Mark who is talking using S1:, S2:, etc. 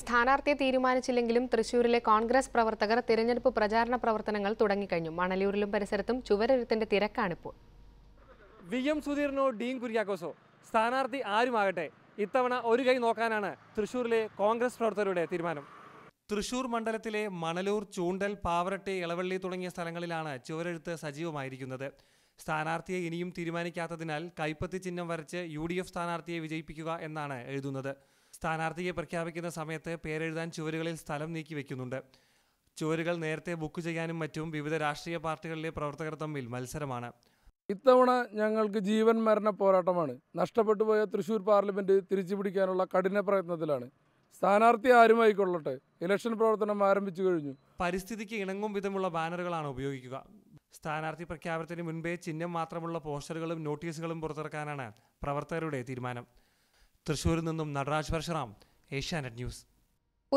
S1: സ്ഥാനാർത്ഥിയെ തീരുമാനിച്ചില്ലെങ്കിലും തൃശൂരിലെ കോൺഗ്രസ് പ്രവർത്തകർ തിരഞ്ഞെടുപ്പ് പ്രചാരണ പ്രവർത്തനങ്ങൾ തുടങ്ങിക്കഴിഞ്ഞു മണലിയൂരിലും പരിസരത്തും ചുവരെഴുത്തിന്റെ തിരക്കാണിപ്പോൾ
S2: വി എം സുധീറിനോ ഡീൻ കുര്യാക്കോസോ സ്ഥാനാർത്ഥി ആരുമാകട്ടെ ഇത്തവണ ഒരു കൈ നോക്കാനാണ് തൃശൂരിലെ കോൺഗ്രസ് പ്രവർത്തകരുടെ തീരുമാനം തൃശൂർ മണ്ഡലത്തിലെ മണലൂർ ചൂണ്ടൽ പാവറട്ടെ ഇളവള്ളി തുടങ്ങിയ സ്ഥലങ്ങളിലാണ് ചുവരെഴുത്ത് സജീവമായിരിക്കുന്നത് സ്ഥാനാർത്ഥിയെ ഇനിയും തീരുമാനിക്കാത്തതിനാൽ കൈപ്പത്തി ചിഹ്നം വരച്ച് യു ഡി എഫ് സ്ഥാനാർത്ഥിയെ വിജയിപ്പിക്കുക എന്നാണ് എഴുതുന്നത് സ്ഥാനാർത്ഥിയെ പ്രഖ്യാപിക്കുന്ന സമയത്ത് പേരെഴുതാൻ ചുവരുകളിൽ സ്ഥലം നീക്കി വെക്കുന്നുണ്ട് ചുവരുകൾ നേരത്തെ ബുക്ക് ചെയ്യാനും മറ്റും വിവിധ രാഷ്ട്രീയ പാർട്ടികളിലെ പ്രവർത്തകർ തമ്മിൽ മത്സരമാണ്
S3: ഇത്തവണ ഞങ്ങൾക്ക് ജീവൻ മരണ പോരാട്ടമാണ് നഷ്ടപ്പെട്ടു പോയ തൃശൂർ പാർലമെന്റ് തിരിച്ചു പിടിക്കാനുള്ള കഠിന പ്രയത്നത്തിലാണ് സ്ഥാനാർത്ഥി ആരുമായിക്കൊള്ളട്ടെ ഇലക്ഷൻ പ്രവർത്തനം ആരംഭിച്ചു കഴിഞ്ഞു
S2: പരിസ്ഥിതിക്ക് ഇണങ്ങും വിധമുള്ള ബാനറുകളാണ് ഉപയോഗിക്കുക സ്ഥാനാർത്ഥി പ്രഖ്യാപനത്തിന് മുൻപേ ചിഹ്നം മാത്രമുള്ള പോസ്റ്ററുകളും നോട്ടീസുകളും പുറത്തിറക്കാനാണ് പ്രവർത്തകരുടെ തീരുമാനം തൃശൂരിൽ നിന്നും നടരാജ് പരശുറാം ഏഷ്യാനെറ്റ് ന്യൂസ്